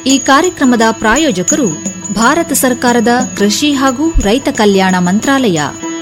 ಈ ಕಾರ್ಯಕ್ರಮದ ಪ್ರಾಯೋಜಕರು ಭಾರತ ಸರ್ಕಾರದ ಕೃಷಿ ಹಾಗೂ ರೈತ ಕಲ್ಯಾಣ ಮಂತ್ರಾಲಯ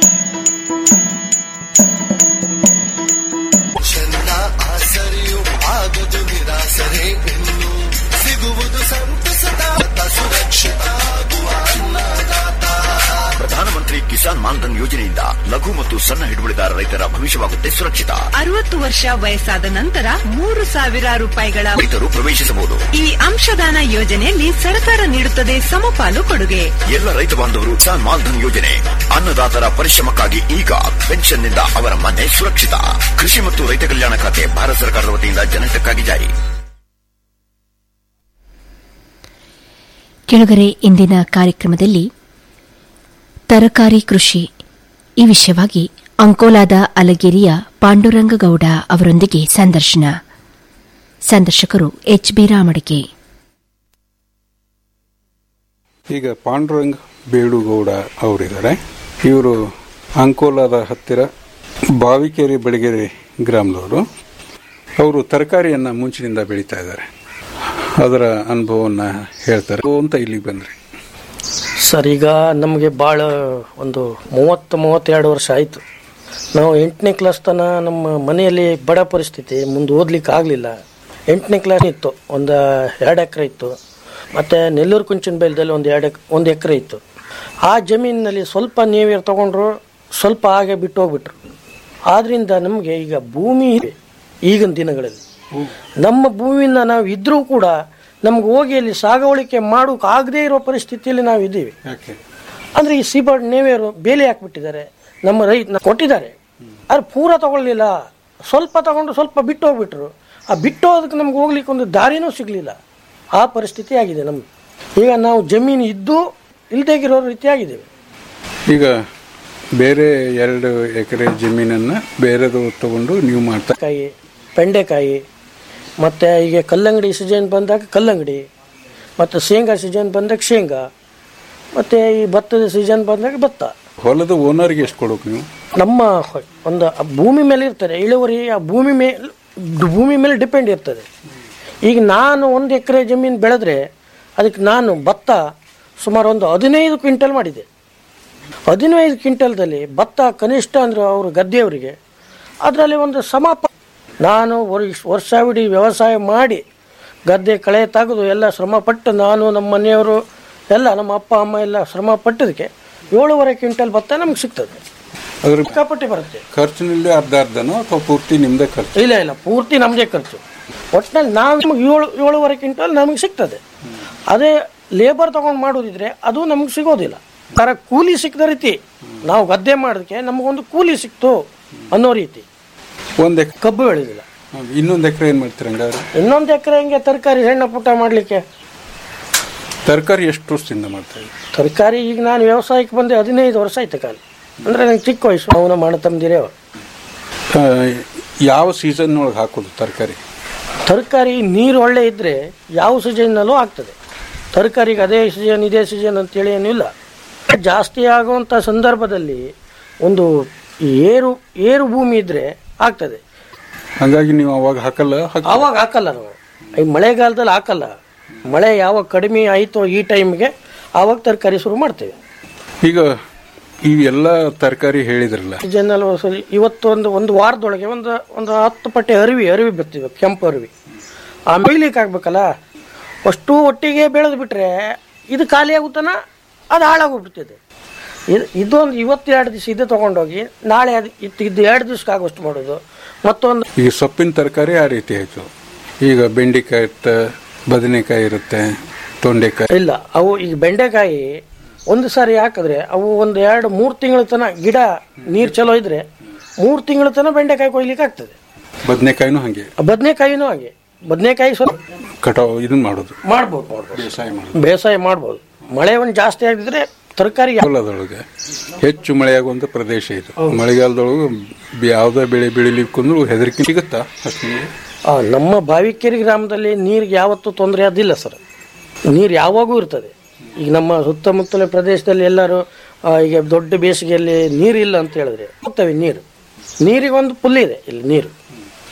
ಚೆನ್ನ ಆಸರೆಯು ಆಗದು ನಿರಾಸರೆ ಇನ್ನು ಸಿಗುವುದು ಸಂತಸದ ಸುರಕ್ಷಿತ ಆಗುವ ಅನ್ನದಾತ ಪ್ರಧಾನಮಂತ್ರಿ ಕಿಸಾನ್ ಮಾನ್ಧನ್ ಯೋಜನೆಯಿಂದ ಲಘು ಮತ್ತು ಸಣ್ಣ ಹಿಡುವಳಿದಾರ ರೈತರ ಭವಿಷ್ಯವಾಗುತ್ತೆ ಸುರಕ್ಷಿತ ಅರವತ್ತು ವರ್ಷ ವಯಸ್ಸಾದ ನಂತರ ಮೂರು ಸಾವಿರ ರೂಪಾಯಿಗಳ ರೈತರು ಪ್ರವೇಶಿಸಬಹುದು ಈ ಅಂಶದಾನ ಯೋಜನೆಯಲ್ಲಿ ಸರ್ಕಾರ ನೀಡುತ್ತದೆ ಸಮಪಾಲು ಕೊಡುಗೆ ಎಲ್ಲ ರೈತ ಬಾಂಧವರು ಕಿಸಾನ್ ಮಾನ್ಧನ್ ಯೋಜನೆ ಅನ್ನದಾತರ ಪರಿಶ್ರಮಕ್ಕಾಗಿ ಈಗ ಪೆನ್ಷನ್ನಿಂದ ಅವರ ಮನೆ ಸುರಕ್ಷಿತ ಕೃಷಿ ಮತ್ತು ರೈತ ಕಲ್ಯಾಣ ಖಾತೆ ಭಾರತ ಸರ್ಕಾರದ ವತಿಯಿಂದ ಜನಹಿತಕ್ಕಾಗಿ ಜಾರಿ ಕೆಳಗರೆ ಇಂದಿನ ಕಾರ್ಯಕ್ರಮದಲ್ಲಿ ತರಕಾರಿ ಕೃಷಿ ಈ ವಿಷಯವಾಗಿ ಅಂಕೋಲಾದ ಅಲಗೇರಿಯ ಪಾಂಡುರಂಗಗೌಡ ಅವರೊಂದಿಗೆ ಸಂದರ್ಶನ ಸಂದರ್ಶಕರು ಎಚ್ ಬಿ ರಾಮಡಿಕೆ ಈಗ ಪಾಂಡುರಂಗ್ ಬೇಡುಗೌಡ ಅವರಿದ್ದಾರೆ ಇವರು ಅಂಕೋಲಾದ ಹತ್ತಿರ ಬಾವಿಕೆರೆ ಬೆಳಗೆರೆ ಗ್ರಾಮದವರು ಅವರು ತರಕಾರಿಯನ್ನು ಮುಂಚಿನಿಂದ ಬೆಳೀತಾ ಇದ್ದಾರೆ ಅದರ ಅನುಭವವನ್ನು ಹೇಳ್ತಾರೆ ಅಂತ ಇಲ್ಲಿಗೆ ಬಂದ್ರಿ ಸರ್ ಈಗ ನಮಗೆ ಭಾಳ ಒಂದು ಮೂವತ್ತು ಮೂವತ್ತೆರಡು ವರ್ಷ ಆಯಿತು ನಾವು ಎಂಟನೇ ಕ್ಲಾಸ್ ತನ ನಮ್ಮ ಮನೆಯಲ್ಲಿ ಬಡ ಪರಿಸ್ಥಿತಿ ಮುಂದೆ ಓದ್ಲಿಕ್ಕೆ ಆಗಲಿಲ್ಲ ಎಂಟನೇ ಕ್ಲಾಸ್ ಇತ್ತು ಒಂದು ಎರಡು ಎಕರೆ ಇತ್ತು ಮತ್ತು ನೆಲ್ಲೂರು ಕುಂಚಿನ ಬೈಲದಲ್ಲಿ ಒಂದು ಎರಡು ಎಕ್ ಒಂದು ಎಕರೆ ಇತ್ತು ಆ ಜಮೀನಿನಲ್ಲಿ ಸ್ವಲ್ಪ ನೀರು ತಗೊಂಡ್ರು ಸ್ವಲ್ಪ ಹಾಗೆ ಬಿಟ್ಟು ಹೋಗ್ಬಿಟ್ರು ಆದ್ದರಿಂದ ನಮಗೆ ಈಗ ಭೂಮಿ ಇದೆ ಈಗಿನ ದಿನಗಳಲ್ಲಿ ನಮ್ಮ ಭೂಮಿನ ನಾವು ಇದ್ರೂ ಕೂಡ ನಮ್ಗೆ ಹೋಗಿ ಅಲ್ಲಿ ಸಾಗಾವಳಿಕೆ ಮಾಡೋಕೆ ಆಗದೇ ಇರೋ ಪರಿಸ್ಥಿತಿಯಲ್ಲಿ ನಾವು ಇದ್ದೀವಿ ಯಾಕೆ ಅಂದ್ರೆ ಈ ಸಿಬರ್ಡ್ ನೇವೇರು ಬೇಲಿ ಹಾಕ್ಬಿಟ್ಟಿದ್ದಾರೆ ನಮ್ಮ ರೈತ ಕೊಟ್ಟಿದ್ದಾರೆ ಆದ್ರೆ ಪೂರ ತಗೊಳ್ಳಿಲ್ಲ ಸ್ವಲ್ಪ ತಗೊಂಡು ಸ್ವಲ್ಪ ಬಿಟ್ಟು ಹೋಗ್ಬಿಟ್ರು ಆ ಬಿಟ್ಟು ಹೋದಕ್ಕೆ ನಮ್ಗೆ ಹೋಗ್ಲಿಕ್ಕೆ ಒಂದು ದಾರಿನೂ ಸಿಗಲಿಲ್ಲ ಆ ಪರಿಸ್ಥಿತಿ ಆಗಿದೆ ನಮ್ಗೆ ಈಗ ನಾವು ಜಮೀನು ಇದ್ದು ಇಲ್ದೇಗಿರೋ ರೀತಿ ಆಗಿದ್ದೇವೆ ಈಗ ಬೇರೆ ಎರಡು ಎಕರೆ ಜಮೀನನ್ನು ಬೇರೆದು ತಗೊಂಡು ನೀವು ಮಾಡ್ತಾ ಕಾಯಿ ಬೆಂಡೆಕಾಯಿ ಮತ್ತು ಈಗ ಕಲ್ಲಂಗಡಿ ಸೀಸನ್ ಬಂದಾಗ ಕಲ್ಲಂಗಡಿ ಮತ್ತು ಶೇಂಗಾ ಸೀಸನ್ ಬಂದಾಗ ಶೇಂಗಾ ಮತ್ತು ಈ ಭತ್ತದ ಸೀಸನ್ ಬಂದಾಗ ಭತ್ತ ಹೊಲದ ಓನರ್ಗೆ ಎಷ್ಟು ಕೊಡೋಕೆ ನೀವು ನಮ್ಮ ಹೊ- ಒಂದು ಆ ಭೂಮಿ ಮೇಲೆ ಇರ್ತದೆ ಇಳುವರಿ ಆ ಭೂಮಿ ಮೇಲೆ ಭೂಮಿ ಮೇಲೆ ಡಿಪೆಂಡ್ ಇರ್ತದೆ ಈಗ ನಾನು ಒಂದು ಎಕರೆ ಜಮೀನು ಬೆಳೆದ್ರೆ ಅದಕ್ಕೆ ನಾನು ಭತ್ತ ಸುಮಾರು ಒಂದು ಹದಿನೈದು ಕ್ವಿಂಟಲ್ ಮಾಡಿದೆ ಹದಿನೈದು ಕ್ವಿಂಟಲ್ದಲ್ಲಿ ಭತ್ತ ಕನಿಷ್ಠ ಅಂದ್ರೆ ಅವರು ಗದ್ದೆಯವರಿಗೆ ಅದರಲ್ಲಿ ಒಂದು ಸಮಾಪ ನಾನು ವರ್ಷ ವರ್ಷವಿಡೀ ವ್ಯವಸಾಯ ಮಾಡಿ ಗದ್ದೆ ಕಳೆ ತೆಗೆದು ಎಲ್ಲ ಶ್ರಮಪಟ್ಟು ನಾನು ನಮ್ಮ ಮನೆಯವರು ಎಲ್ಲ ನಮ್ಮ ಅಪ್ಪ ಅಮ್ಮ ಎಲ್ಲ ಶ್ರಮ ಪಟ್ಟದಕ್ಕೆ ಏಳುವರೆ ಕ್ವಿಂಟಲ್ ಭತ್ತ ನಮ್ಗೆ ಸಿಗ್ತದೆ ಅದ್ರ ಸಿಕ್ಕಾಪಟ್ಟೆ ಬರುತ್ತೆ ಖರ್ಚಿನಲ್ಲಿ ಅರ್ಧ ಅರ್ಧನೋ ಅಥವಾ ಪೂರ್ತಿ ನಿಮ್ಮದೇ ಖರ್ಚು ಇಲ್ಲ ಇಲ್ಲ ಪೂರ್ತಿ ನಮ್ಮದೇ ಖರ್ಚು ಒಟ್ಟಿನಲ್ಲಿ ನಾವು ನಮಗೆ ಏಳು ಏಳುವರೆ ಕ್ವಿಂಟಲ್ ನಮಗೆ ಸಿಗ್ತದೆ ಅದೇ ಲೇಬರ್ ತಗೊಂಡು ಮಾಡೋದಿದ್ರೆ ಅದು ನಮ್ಗೆ ಸಿಗೋದಿಲ್ಲ ತರ ಕೂಲಿ ಸಿಕ್ಕದ ರೀತಿ ನಾವು ಗದ್ದೆ ಮಾಡೋದಕ್ಕೆ ನಮಗೊಂದು ಕೂಲಿ ಸಿಕ್ತು ಅನ್ನೋ ರೀತಿ ಒಂದು ಎಕರೆ ಕಬ್ಬು ಬೆಳೆದಿಲ್ಲ ಇನ್ನೊಂದು ಎಕರೆ ಏನು ಮಾಡ್ತೀರ ಹಂಗಾದ್ರೆ ಇನ್ನೊಂದು ಎಕರೆ ಹಿಂಗೆ ತರಕಾರಿ ಸಣ್ಣ ಪುಟ್ಟ ಮಾಡಲಿಕ್ಕೆ ತರಕಾರಿ ಎಷ್ಟು ವರ್ಷದಿಂದ ಮಾಡ್ತಾ ಇದ್ದೀರಿ ತರಕಾರಿ ಈಗ ನಾನು ವ್ಯವಸಾಯಕ್ಕೆ ಬಂದೆ ಹದಿನೈದು ವರ್ಷ ಆಯ್ತು ಕಾಲ ಅಂದರೆ ನಂಗೆ ಚಿಕ್ಕ ವಯಸ್ಸು ಅವನ ಮಾಡ ತಮ್ಮದಿರೇ ಆ, ಯಾವ ಸೀಸನ್ ಒಳಗೆ ಹಾಕೋದು ತರಕಾರಿ ತರಕಾರಿ ನೀರು ಒಳ್ಳೆ ಇದ್ದರೆ ಯಾವ ಸೀಸನ್ನಲ್ಲೂ ಆಗ್ತದೆ ತರಕಾರಿಗೆ ಅದೇ ಸೀಸನ್ ಇದೇ ಸೀಸನ್ ಅಂತೇಳಿ ಏನೂ ಇಲ್ಲ ಜಾಸ್ತಿ ಆಗುವಂಥ ಸಂದರ್ಭದಲ್ಲಿ ಒಂದು ಏರು ಏರು ಭೂಮಿ ಇದ್ದರೆ ಆಗ್ತದೆ ಹಾಗಾಗಿ ನೀವು ಅವಾಗ ಹಾಕಲ್ಲ ಹಾಕ್- ಆವಾಗ ಹಾಕಲ್ಲ ನಾವು ಈ ಮಳೆಗಾಲದಲ್ಲಿ ಹಾಕಲ್ಲ ಮಳೆ ಯಾವಾಗ ಕಡಿಮೆ ಆಯಿತೋ ಈ ಟೈಮ್ಗೆ ಆವಾಗ ತರಕಾರಿ ಶುರು ಮಾಡ್ತೇವೆ ಈಗ ಇವೆಲ್ಲ ತರಕಾರಿ ಹೇಳಿದ್ರಲ್ಲ ಸೀಸನ್ನಲ್ಲಿ ಸರಿ ಇವತ್ತು ಒಂದು ಒಂದು ವಾರದೊಳಗೆ ಒಂದು ಒಂದು ಹತ್ತು ಪಟ್ಟೆ ಅರಿವಿ ಅರಿವಿ ಬರ್ತೀವಿ ಕೆಂಪು ಅರಿವಿ ಆ ಮೇಯ್ಲಿಕ್ಕೆ ಆಗ್ಬೇಕಲ್ಲ ಅಷ್ಟು ಒಟ್ಟಿಗೆ ಬೆಳೆದು ಬಿಟ್ರೆ ಇದು ಖಾಲಿ ಆಗುತ್ತಾನ ಅದು ಹಾಳಾಗೋಗ್ಬಿಡ್ತದೆ ಇದು ಇದೊಂದು ಇವತ್ತು ಎರಡು ದಿವಸ ಇದು ತೊಗೊಂಡೋಗಿ ನಾಳೆ ಅದು ಇತ್ತು ಇದು ಎರಡು ದಿವ್ಸಕ್ಕೆ ಆಗೋಷ್ಟು ಮಾಡೋದು ಮತ್ತೊಂದು ಈಗ ಸೊಪ್ಪಿನ ತರಕಾರಿ ಆ ರೀತಿ ಆಯ್ತು ಈಗ ಬೆಂಡೆಕಾಯಿ ಇರುತ್ತೆ ಬದನೆಕಾಯಿ ಇರುತ್ತೆ ತೊಂಡೆಕಾಯಿ ಇಲ್ಲ ಅವು ಈಗ ಬೆಂಡೆಕಾಯಿ ಒಂದು ಸಾರಿ ಹಾಕಿದ್ರೆ ಅವು ಒಂದು ಎರಡು ಮೂರು ತಿಂಗಳ ತನಕ ಗಿಡ ನೀರು ಚಲೋ ಇದ್ರೆ ಮೂರು ತಿಂಗಳ ತನಕ ಬೆಂಡೆಕಾಯಿ ಕೊಯ್ಲಿಕ್ಕೆ ಆಗ್ತದೆ ಬದನೆಕಾಯಿನೂ ಹಾಗೆ ಬದನೆಕಾಯಿನೂ ಹಾಗೆ ಬದನೆಕಾಯಿ ಸ್ವಲ್ಪ ಕಟಾವ್ ಇದನ್ನ ಮಾಡೋದು ಮಾಡ್ಬೋದು ಮಾಡ್ಬೋದು ಬೇಸಾಯ ಮಾಡೋದು ಬೇಸಾಯ ಮಾಡ್ಬೋದು ಮಳೆ ಒಂದು ಜಾಸ್ತಿ ಆಗಿದ್ರೆ ತರಕಾರಿ ಹೊಲದೊಳಗೆ ಹೆಚ್ಚು ಮಳೆಯಾಗುವಂತ ಪ್ರದೇಶ ಇದು ಮಳೆಗಾಲದೊಳಗೆ ಯಾವುದೇ ಬೆಳೆ ಬೆಳಿಲಿಕ್ಕಂದ್ರೂ ಹೆದರಿಕೆ ಸಿಗುತ್ತಾ ಅಷ್ಟು ನಿಮ್ಗೆ? ಆ, ನಮ್ಮ ಬಾವಿಕೆರೆ ಗ್ರಾಮದಲ್ಲಿ ನೀರಿಗೆ ಯಾವತ್ತೂ ತೊಂದರೆ ಆದಿಲ್ಲ ಸರ್ ನೀರು ಯಾವಾಗೂ ಇರ್ತದೆ ಈಗ ನಮ್ಮ ಸುತ್ತಮುತ್ತಲ ಪ್ರದೇಶದಲ್ಲಿ ಎಲ್ಲರೂ ಆ, ಈಗ ದೊಡ್ಡ ಬೇಸಿಗೆಯಲ್ಲಿ ನೀರಿಲ್ಲ ಅಂತ ಹೇಳಿದ್ರೆ ಹೋಗ್ತವೆ ನೀರು ನೀರಿಗೆ ಒಂದು ಪುಲ್ ಇದೆ ಇಲ್ಲಿ ನೀರು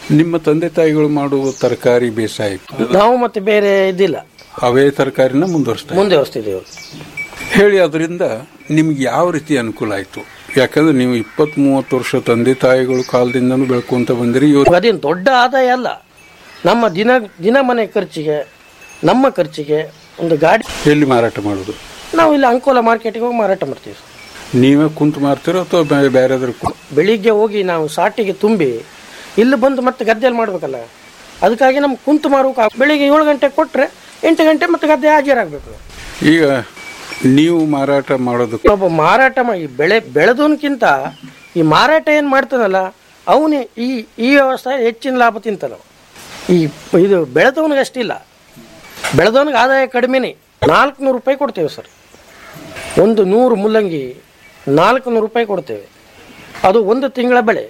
ನಿಮ್ಮ ತಂದೆ ತಾಯಿಗಳು ಮಾಡುವ ತರಕಾರಿ ಬೇಸಾಯ ನಾವು ಮತ್ತೆ ಬೇರೆ ಇದಿಲ್ಲ ಅವೇ ತರಕಾರಿನ ಮುಂದುವರಿಸ್ತಾ ಮುಂದೆ ಹೊಸ್ತಿದ್ದೇವೆ ಹೇಳಿ ಅದರಿಂದ ನಿಮ್ಗೆ ಯಾವ ರೀತಿ ಅನುಕೂಲ ಆಯ್ತು ಯಾಕಂದ್ರೆ ನೀವು ಇಪ್ಪತ್ತ್ ಮೂವತ್ತು ವರ್ಷ ತಂದೆ ತಾಯಿಗಳು ಕಾಲದಿಂದನೂ ಬೆಳ್ಕೊಂತ ಬಂದಿರಿ ಇವತ್ತು ಅದೇನು ದೊಡ್ಡ ಆದಾಯ ಅಲ್ಲ ನಮ್ಮ ದಿನ ದಿನ ಮನೆ ಖರ್ಚಿಗೆ ನಮ್ಮ ಖರ್ಚಿಗೆ ಒಂದು ಗಾಡಿ ಎಲ್ಲಿ ಮಾರಾಟ ಮಾಡೋದು ನಾವು ಇಲ್ಲಿ ಅಂಕೋಲ ಮಾರ್ಕೆಟಿಗೆ ಹೋಗಿ ಮಾರಾಟ ಮಾಡ್ತೀವಿ ಸರ್. ನೀವೇ ಕುಂತು ಮಾರ್ತೀರೋ ಅಥವಾ ಬೇ- ಬೇರೆದ್ರ ಬೆಳಿಗ್ಗೆ ಹೋಗಿ ನಾವು ಸಾಟಿಗೆ ತುಂಬಿ ಇಲ್ಲಿ ಬಂದು ಮತ್ತೆ ಗದ್ದೆಯಲ್ಲಿ ಮಾಡ್ಬೇಕಲ್ಲ ಅದಕ್ಕಾಗಿ ನಮ್ಗೆ ಕುಂತು ಮಾರೋಕೆ ಬೆಳಿಗ್ಗೆ ಏಳು ಗಂಟೆಗೆ ಕೊಟ್ಟರೆ ಎಂಟು ಗಂಟೆ ಮತ್ತೆ ಗದ್ದೆ ಹಾಜರಾಗಬೇಕು ಈಗ ನೀವು ಮಾರಾಟ ಮಾಡೋದಕ್ಕೆ ಒಬ್ಬ ಮಾರಾಟ ಮಾ- ಈ ಬೆಳೆ ಬೆಳೆದವನ್ಕಿಂತ ಈ ಮಾರಾಟ ಏನು ಮಾಡ್ತಾನಲ್ಲ ಅವನೇ ಈ ಈ ವ್ಯವಸ್ಥೆ ಹೆಚ್ಚಿನ ಲಾಭ ತಿಂತಾನ ಈ ಇದು ಬೆಳೆದವನಿಗೆ ಅಷ್ಟಿಲ್ಲ ಬೆಳೆದವನಿಗೆ ಆದಾಯ ಕಡಿಮೆನೇ ನಾಲ್ಕುನೂರು ರೂಪಾಯಿ ಕೊಡ್ತೇವೆ ಸರ್ ಒಂದು ನೂರು ಮುಲ್ಲಂಗಿ ನಾಲ್ಕುನೂರು ರೂಪಾಯಿ ಕೊಡ್ತೇವೆ ಅದು ಒಂದು ತಿಂಗಳ ಬೆಳೆ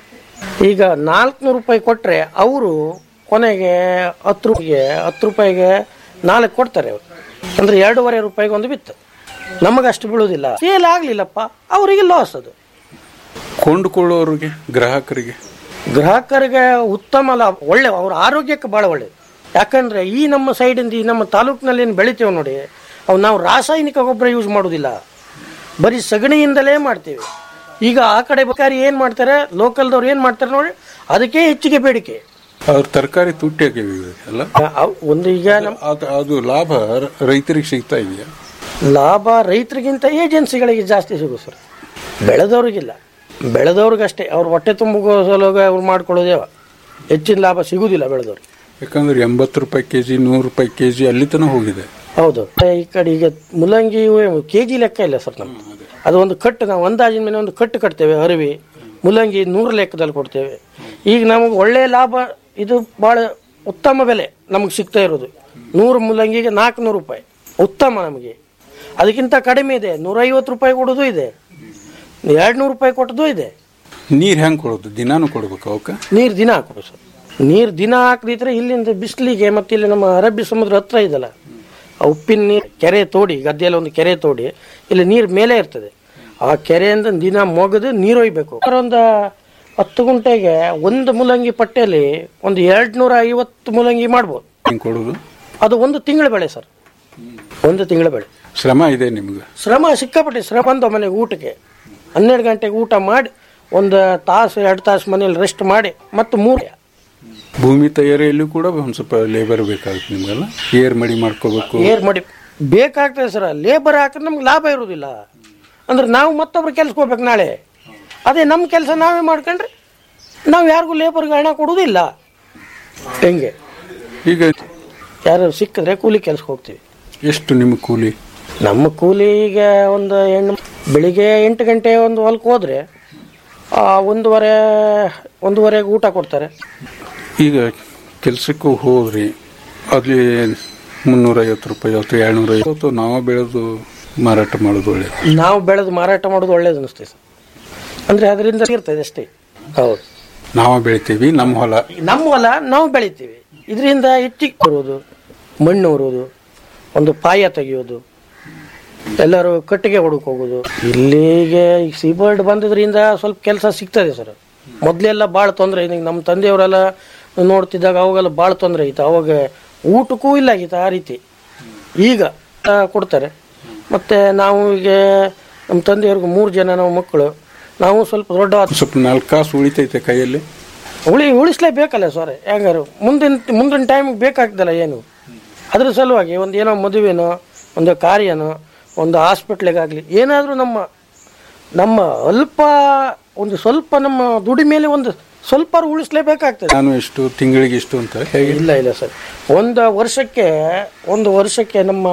ಈಗ ನಾಲ್ಕುನೂರು ರೂಪಾಯಿ ಕೊಟ್ಟರೆ ಅವರು ಕೊನೆಗೆ ಹತ್ತು ರೂಪಾಯಿಗೆ ಹತ್ತು ರೂಪಾಯಿಗೆ ನಾಲ್ಕು ಕೊಡ್ತಾರೆ ಅವರು ಅಂದರೆ ಎರಡೂವರೆ ರೂಪಾಯಿಗೆ ಒಂದು ಬಿತ್ತು ನಮಗಷ್ಟು ಬೀಳೋದಿಲ್ಲ ಸೇಲ್ ಆಗಲಿಲ್ಲಪ್ಪ ಅವರಿಗೆ ಲಾಸ್ ಅದು ಕೊಂಡುಕೊಳ್ಳೋರಿಗೆ ಗ್ರಾಹಕರಿಗೆ ಗ್ರಾಹಕರಿಗೆ ಉತ್ತಮ ಲಾಭ ಒಳ್ಳೆ ಅವ್ರ ಆರೋಗ್ಯಕ್ಕೆ ಭಾಳ ಒಳ್ಳೆಯದು ಯಾಕಂದ್ರೆ ಈ ನಮ್ಮ ಸೈಡಿಂದ ಈ ನಮ್ಮ ತಾಲೂಕಿನಲ್ಲಿ ಏನು ಬೆಳಿತೇವೆ ನೋಡಿ ಅವು ನಾವು ರಾಸಾಯನಿಕ ಗೊಬ್ಬರ ಯೂಸ್ ಮಾಡೋದಿಲ್ಲ ಬರೀ ಸಗಣಿಯಿಂದಲೇ ಮಾಡ್ತೀವಿ ಈಗ ಆ ಕಡೆ ಬೇಕಾದ್ರೆ ಏನು ಮಾಡ್ತಾರೆ ಲೋಕಲ್ದವ್ರು ಏನು ಮಾಡ್ತಾರೆ ನೋಡಿ ಅದಕ್ಕೆ ಹೆಚ್ಚಿಗೆ ಬೇಡಿಕೆ ಅವ್ರ ತರಕಾರಿ ತುಟ್ಟಿ ಅಲ್ಲ ಅವ್- ಒಂದು ಈಗ ನಮ್ಮ ಅದು ಅದು ಲಾಭ ರ- ರೈತರಿಗೆ ಸಿಗ್ತಾ ಇದೆಯಾ ಲಾಭ ರೈತರಿಗಿಂತ ಏಜೆನ್ಸಿಗಳಿಗೆ ಜಾಸ್ತಿ ಸಿಗು ಸರ್ ಬೆಳೆದವ್ರಿಗಿಲ್ಲ ಬೆಳೆದವ್ರಿಗಷ್ಟೇ ಅವ್ರು ಹೊಟ್ಟೆ ತುಂಬುಗೋ ಸಲುವಾಗಿ ಅವ್ರು ಮಾಡ್ಕೊಳ್ಳೋದೇವ ಹೆಚ್ಚಿನ ಲಾಭ ಸಿಗುದಿಲ್ಲ ಬೆಳೆದವ್ರಿಗೆ ಯಾಕಂದ್ರೆ ಎಂಬತ್ತು ರೂಪಾಯಿ ಕೆಜಿ ನೂರು ರೂಪಾಯಿ ಕೆಜಿ ಅಲ್ಲಿ ತನಕ ಹೋಗಿದೆ ಹೌದು ಈ ಕಡೆ ಈಗ ಮುಲ್ಲಂಗಿ ಕೆ ಜಿ ಲೆಕ್ಕ ಇಲ್ಲ ಸರ್ ನಮ್ದು ಅದು ಒಂದು ಕಟ್ಟು ನಾವು ಅಂದಾಜಿನ ಮೇಲೆ ಒಂದು ಕಟ್ಟು ಕಟ್ತೇವೆ ಅರಿವಿ ಮುಲ್ಲಂಗಿ ನೂರು ಲೆಕ್ಕದಲ್ಲಿ ಕೊಡ್ತೇವೆ ಈಗ ನಮಗೆ ಒಳ್ಳೆ ಲಾಭ ಇದು ಭಾಳ ಉತ್ತಮ ಬೆಲೆ ನಮಗೆ ಸಿಗ್ತಾ ಇರೋದು ನೂರು ಮುಲ್ಲಂಗಿಗೆ ನಾಲ್ಕುನೂರು ರೂಪಾಯಿ ಉತ್ತಮ ನಮಗೆ ಅದಕ್ಕಿಂತ ಕಡಿಮೆ ಇದೆ ನೂರೈವತ್ತು ರೂಪಾಯಿ ಕೊಡೋದು ಇದೆ ಎರಡು ನೂರು ರೂಪಾಯಿ ಕೊಟ್ಟದು ಇದೆ ನೀರ್ ಹೆಂಗ್ ಕೊಡೋದು ದಿನಾನು ಕೊಡ್ಬೇಕು ಅವಕ್ಕ ನೀರು ದಿನ ಹಾಕೋದು ಸರ್ ನೀರು ದಿನ ಹಾಕದಿದ್ರೆ ಇಲ್ಲಿಂದ ಬಿಸಿಲಿಗೆ ಮತ್ತೆ ಇಲ್ಲಿ ನಮ್ಮ ಅರಬ್ಬಿ ಸಮುದ್ರ ಹತ್ರ ಇದಲ್ಲ ಆ ಉಪ್ಪಿನ ನೀರು ಕೆರೆ ತೋಡಿ ಗದ್ದೆಯಲ್ಲಿ ಒಂದು ಕೆರೆ ತೋಡಿ ಇಲ್ಲಿ ನೀರು ಮೇಲೆ ಇರ್ತದೆ ಆ ಕೆರೆಯಿಂದ ದಿನ ಮೊಗದು ನೀರು ಒಯ್ಬೇಕು ಒಂದು ಹತ್ತು ಗುಂಟೆಗೆ ಒಂದು ಮುಲ್ಲಂಗಿ ಪಟ್ಟೆಯಲ್ಲಿ ಒಂದು ಎರಡು ನೂರ ಐವತ್ತು ಮುಲ್ಲಂಗಿ ಮಾಡ್ಬೋದು ಹೆಂಗ್ ಕೊಡೋದು ಅದು ಒಂದು ತಿಂಗಳ ಬೆಳೆ ಸರ್ ಒಂದು ತಿಂಗಳ ಬೆಳೆ ಶ್ರಮ ಇದೆ ನಿಮ್ಗೆ ಶ್ರಮ ಸಿಕ್ಕಾಪಟ್ಟೆ ಶ್ರಮ ಬಂದು ಮನೆಗೆ ಊಟಕ್ಕೆ ಹನ್ನೆರಡು ಗಂಟೆಗೆ ಊಟ ಮಾಡಿ ಒಂದು ತಾಸು ಎರಡು ತಾಸು ಮನೇಲಿ ರೆಸ್ಟ್ ಮಾಡಿ ಮತ್ತು ಮೂರು ಭೂಮಿ ತಯಾರಿಯಲ್ಲೂ ಕೂಡ ಒಂದ್ ಸ್ವಲ್ಪ ಲೇಬರ್ ಬೇಕಾಗುತ್ತೆ ನಿಮ್ಗೆಲ್ಲ ಏರ್ ಮಡಿ ಮಾಡ್ಕೋಬೇಕು ಏರ್ ಮಾಡಿ ಬೇಕಾಗ್ತದೆ ಸರ್ ಲೇಬರ್ ಹಾಕಿದ್ರೆ ನಮ್ಗೆ ಲಾಭ ಇರೋದಿಲ್ಲ ಅಂದ್ರೆ ನಾವು ಮತ್ತೊಬ್ರು ಕೆಲ್ಸಕ್ಕೆ ಹೋಗ್ಬೇಕು ನಾಳೆ ಅದೇ ನಮ್ಮ ಕೆಲಸ ನಾವೇ ಮಾಡ್ಕೊಂಡ್ರೆ ನಾವು ಯಾರಿಗೂ ಲೇಬರ್ಗೆ ಹಣ ಕೊಡೋದಿಲ್ಲ ಹೆಂಗೆ ಈಗ ಯಾರು ಸಿಕ್ಕಿದ್ರೆ ಕೂಲಿ ಕೆಲ್ಸಕ್ಕೆ ಹೋಗ್ತೀವಿ ಎಷ್ಟು ನಿಮ್ಮ ಕೂಲಿ ನಮ್ಮ ಕೂಲಿ ಈಗ ಒಂದು ಹೆಣ್ಣು ಬೆಳಿಗ್ಗೆ ಎಂಟು ಗಂಟೆ ಒಂದು ಹೊಲಕ್ಕೆ ಹೋದ್ರೆ ಆ, ಒಂದೂವರೆ ಒಂದೂವರೆಗೆ ಊಟ ಕೊಡ್ತಾರೆ ಈಗ ಕೆಲ್ಸಕ್ಕೂ ಹೋದ್ರಿ ಅಲ್ಲಿ ಮುನ್ನೂರೈವತ್ತು ರೂಪಾಯಿ ಅಥವಾ ಏಳ್ನೂರ ಐವತ್ತು ನಾವು ಬೆಳೆದು ಮಾರಾಟ ಮಾಡೋದು ಒಳ್ಳೇದು ನಾವು ಬೆಳೆದು ಮಾರಾಟ ಮಾಡೋದು ಒಳ್ಳೇದು ಅನಿಸ್ತದೆ ಸರ್ ಅಂದರೆ ಅದರಿಂದ ಇರ್ತದೆ ಅಷ್ಟೇ ಹೌದು ನಾವು ಬೆಳಿತೀವಿ ನಮ್ಮ ಹೊಲ ನಮ್ಮ ಹೊಲ ನಾವು ಬೆಳಿತೀವಿ ಇದರಿಂದ ಹೆಚ್ಚಿಗೆ ಬರೋದು ಮಣ್ಣು ಹೊರೋದು ಒಂದು ಪಾಯ ತೆಗೆಯೋದು ಎಲ್ಲರೂ ಕಟ್ಟಿಗೆ ಹೊಡಕ್ ಹೋಗೋದು ಇಲ್ಲಿಗೆ ಈಗ ಸೀಬರ್ಡ್ ಬಂದಿದ್ರಿಂದ ಸ್ವಲ್ಪ ಕೆಲಸ ಸಿಗ್ತದೆ ಸರ್ ಮೊದಲೆಲ್ಲ ಭಾಳ ತೊಂದರೆ ಈಗ ನಮ್ಮ ತಂದೆಯವರೆಲ್ಲ ನೋಡ್ತಿದ್ದಾಗ ಅವಾಗೆಲ್ಲ ಭಾಳ ತೊಂದರೆ ಆಯ್ತು ಅವಾಗ ಊಟಕ್ಕೂ ಇಲ್ಲ ಆಗಿತ್ತು ಆ ರೀತಿ ಈಗ ಆ, ಕೊಡ್ತಾರೆ ಮತ್ತು ನಾವು ಈಗ ನಮ್ಮ ತಂದೆಯವ್ರಿಗೆ ಮೂರು ಜನ ನಾವು ಮಕ್ಕಳು ನಾವು ಸ್ವಲ್ಪ ದೊಡ್ಡ ಸ್ವಲ್ಪ ನಾಲ್ಕು ಕಾಸು ಉಳಿತೈತೆ ಕೈಯಲ್ಲಿ ಉಳಿ ಉಳಿಸ್ಲೇಬೇಕಲ್ಲ ಸರ್ ಹೆಂಗಾರು ಮುಂದಿನ ಮುಂದಿನ ಟೈಮಿಗೆ ಬೇಕಾಗ್ತಲ್ಲ ಏನು ಅದ್ರ ಸಲುವಾಗಿ ಒಂದು ಏನೋ ಮದುವೆನೋ ಒಂದು ಕಾರ್ಯನೋ ಒಂದು ಹಾಸ್ಪಿಟ್ಲಿಗಾಗಲಿ ಏನಾದರೂ ನಮ್ಮ ನಮ್ಮ ಅಲ್ಪ ಒಂದು ಸ್ವಲ್ಪ ನಮ್ಮ ದುಡಿ ಮೇಲೆ ಒಂದು ಸ್ವಲ್ಪ ಉಳಿಸ್ಲೇಬೇಕಾಗ್ತದೆ ನಾನು ಎಷ್ಟು ತಿಂಗಳಿಗೆ ಇಷ್ಟು ಅಂತ ಹೇಗೆ ಇಲ್ಲ ಇಲ್ಲ ಸರ್ ಒಂದು ವರ್ಷಕ್ಕೆ ಒಂದು ವರ್ಷಕ್ಕೆ ನಮ್ಮ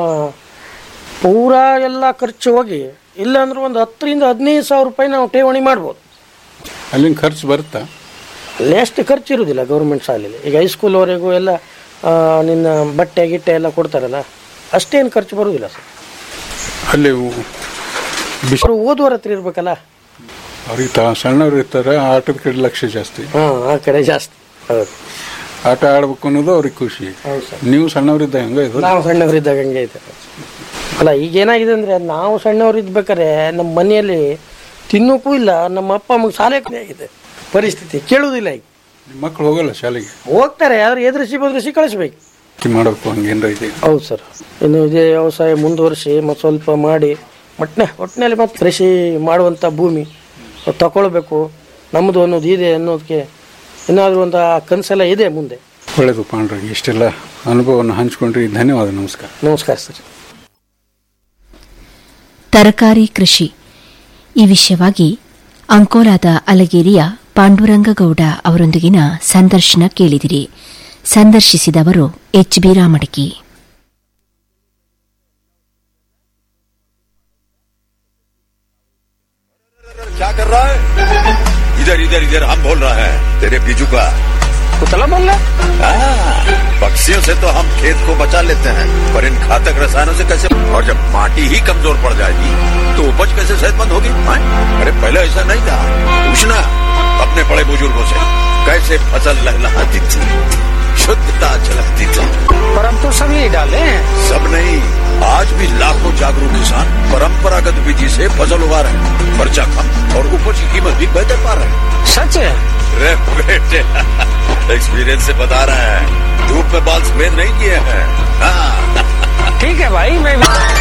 ಪೂರಾ ಎಲ್ಲ ಖರ್ಚು ಹೋಗಿ ಇಲ್ಲಾಂದ್ರೆ ಒಂದು ಹತ್ತರಿಂದ ಹದಿನೈದು ಸಾವಿರ ರೂಪಾಯಿ ನಾವು ಠೇವಣಿ ಮಾಡ್ಬೋದು ಅಲ್ಲಿನ ಖರ್ಚು ಬರುತ್ತಾ ಅಲ್ಲಿ ಎಷ್ಟು ಖರ್ಚು ಇರುವುದಿಲ್ಲ ಗೌರ್ಮೆಂಟ್ ಶಾಲೆಯಲ್ಲಿ ಈಗ ಹೈಸ್ಕೂಲ್ವರೆಗೂ ಎಲ್ಲ ಆ, ನಿನ್ನ ಬಟ್ಟೆ ಗಿಟ್ಟೆ ಎಲ್ಲ ಕೊಡ್ತಾರಲ್ಲ ಅಷ್ಟೇನು ಖರ್ಚು ಬರುವುದಿಲ್ಲ ಸರ್ ಅಲ್ಲಿ ಬಿಸಿ ಅವರು ಓದುವರ ಹತ್ರ ಇರ್ಬೇಕಲ್ಲ ಅವ್ರಿಗೆ ತ ಸಣ್ಣವ್ರು ಇರ್ತಾರೆ ಆಟದ ಕಡೆ ಲಕ್ಷ್ಯ ಜಾಸ್ತಿ ಹಾಂ ಆ ಕಡೆ ಜಾಸ್ತಿ ಹೌದು ಆಟ ಆಡ್ಬೇಕು ಅನ್ನೋದು ಅವ್ರಿಗೆ ಖುಷಿ ಹೌದು ಸರ್ ನೀವು ಸಣ್ಣವರಿದ್ದ ಹಂಗ ಇದು ನಾವು ಸಣ್ಣವರಿದ್ದಾಗ ಹಂಗೆ ಇದೆ ಅಲ್ಲ ಈಗ ಏನಾಗಿದೆ ಅಂದರೆ ನಾವು ಸಣ್ಣವ್ರು ಇದ್ಬೇಕಾರೆ ನಮ್ಮ ಮನೆಯಲ್ಲಿ ತಿನ್ನೋಕ್ಕೂ ಇಲ್ಲ ನಮ್ಮ ಅಪ್ಪ ಅಮ್ಮಗೆ ಸಾಲಕ್ಕೂ ಆಗಿದೆ ಪರಿಸ್ಥಿತಿ ಕೇಳುವುದಿಲ್ಲ ಈಗ ಮಕ್ಕಳು ಹೋಗಲ್ಲ ಶಾಲೆಗೆ ಹೋಗ್ತಾರೆ ಆದ್ರೆ ಎದುರಿಸಿ ಬದುರಿಸಿ ಕಳಿಸ್ಬೇಕು ಮಾಡಬೇಕು ಹಂಗೇನ್ರ ಇದೆ ಹೌದು ಸರ್ ಇನ್ನು ಇದೇ ವ್ಯವಸಾಯ ಮುಂದುವರಿಸಿ ಮತ್ತು ಸ್ವಲ್ಪ ಮಾಡಿ ಒಟ್ಟಿನ ಒಟ್ಟಿನಲ್ಲಿ ಮತ್ತೆ ಕೃಷಿ ಮಾಡುವಂಥ ಭೂಮಿ ತಗೊಳ್ಬೇಕು ನಮ್ಮದು ಅನ್ನೋದು ಇದೆ ಅನ್ನೋದಕ್ಕೆ ಏನಾದರೂ ಒಂದು ಆ ಕನಸೆಲ್ಲ ಇದೆ ಮುಂದೆ ಒಳ್ಳೇದು ಪಾಂಡ್ರಂಗ್ ಇಷ್ಟೆಲ್ಲ ಅನುಭವವನ್ನು ಹಂಚ್ಕೊಂಡ್ರಿ ಧನ್ಯವಾದ ನಮಸ್ಕಾರ ನಮಸ್ಕಾರ ಸರ್ ತರಕಾರಿ ಕೃಷಿ ಈ ವಿಷಯವಾಗಿ ಅಂಕೋಲಾದ ಅಲಗೇರಿಯ ಪಾಂಡುರಂಗಗೌಡ ಅವರೊಂದಿಗಿನ ಸಂದರ್ಶನ ಕೇಳಿದಿರಿ ಸಂದರ್ಶಿಸಿದವರು ಎಚ್ ಬಿ ರಾಮಡಕಿ क्या कर रहा है इधर इधर इधर हम बोल रहा है तेरे बीजू का कुतला बोल रहा हाँ, पक्षियों से तो हम खेत को बचा लेते हैं पर इन घातक रसायनों से कैसे और जब माटी ही कमजोर पड़ जाएगी तो उपज कैसे सेहतमंद होगी हाँ? अरे पहले ऐसा नहीं था पूछना अपने बड़े बुजुर्गों से कैसे फसल लहलहाती थी शुद्धता झलकती थी पर हम तो सब यही डाले हैं सब नहीं आज भी लाखों जागरूक किसान परंपरागत विधि से फसल उगा रहे हैं खर्चा कम और उपज की कीमत भी बेहतर पा रहे हैं सच है रे बेटे एक्सपीरियंस से बता रहे हैं धूप में बाल सफेद नहीं किए हैं हाँ ठीक है भाई मैं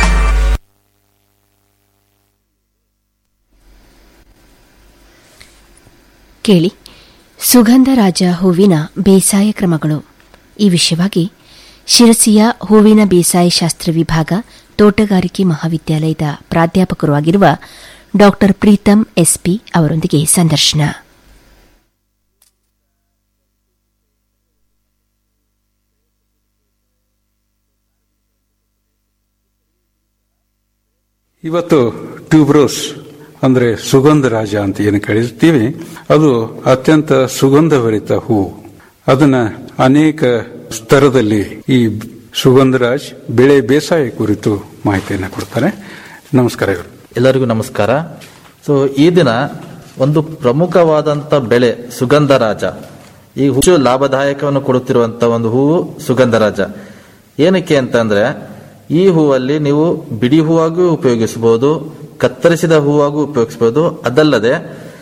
ಕೇಳಿ ಸುಗಂಧರಾಜ ಹೂವಿನ ಬೇಸಾಯ ಕ್ರಮಗಳು ಈ ವಿಷಯವಾಗಿ ಶಿರಸಿಯ ಹೂವಿನ ಬೇಸಾಯ ಶಾಸ್ತ್ರ ವಿಭಾಗ ತೋಟಗಾರಿಕೆ ಮಹಾವಿದ್ಯಾಲಯದ ಪ್ರಾಧ್ಯಾಪಕರು ಆಗಿರುವ ಡಾ ಪ್ರೀತಂ ಎಸ್ಪಿ ಅವರೊಂದಿಗೆ ಸಂದರ್ಶನ ಇವತ್ತು ಟ್ಯೂಬ್ರೋಸ್ ಅಂದ್ರೆ ಸುಗಂಧ ರಾಜ ಅಂತ ಏನು ಕರೀತೀವಿ ಅದು ಅತ್ಯಂತ ಸುಗಂಧಭರಿತ ಹೂವು ಅದನ್ನ ಅನೇಕ ಸ್ತರದಲ್ಲಿ ಈ ಸುಗಂಧರಾಜ್ ಬೆಳೆ ಬೇಸಾಯ ಕುರಿತು ಮಾಹಿತಿಯನ್ನು ಕೊಡ್ತಾರೆ ನಮಸ್ಕಾರ ಇವರು ಎಲ್ಲರಿಗೂ ನಮಸ್ಕಾರ ಸೊ ಈ ದಿನ ಒಂದು ಪ್ರಮುಖವಾದಂತ ಬೆಳೆ ಸುಗಂಧರಾಜ ಈ ಹೆಚ್ಚು ಲಾಭದಾಯಕವನ್ನು ಕೊಡುತ್ತಿರುವಂತ ಒಂದು ಹೂವು ಸುಗಂಧರಾಜ ಏನಕ್ಕೆ ಅಂತಂದ್ರೆ ಈ ಹೂವಲ್ಲಿ ನೀವು ಬಿಡಿ ಹೂವಾಗೂ ಉಪಯೋಗಿಸಬಹುದು ಕತ್ತರಿಸಿದ ಹೂವಾಗೂ ಉಪಯೋಗಿಸಬಹುದು ಅದಲ್ಲದೆ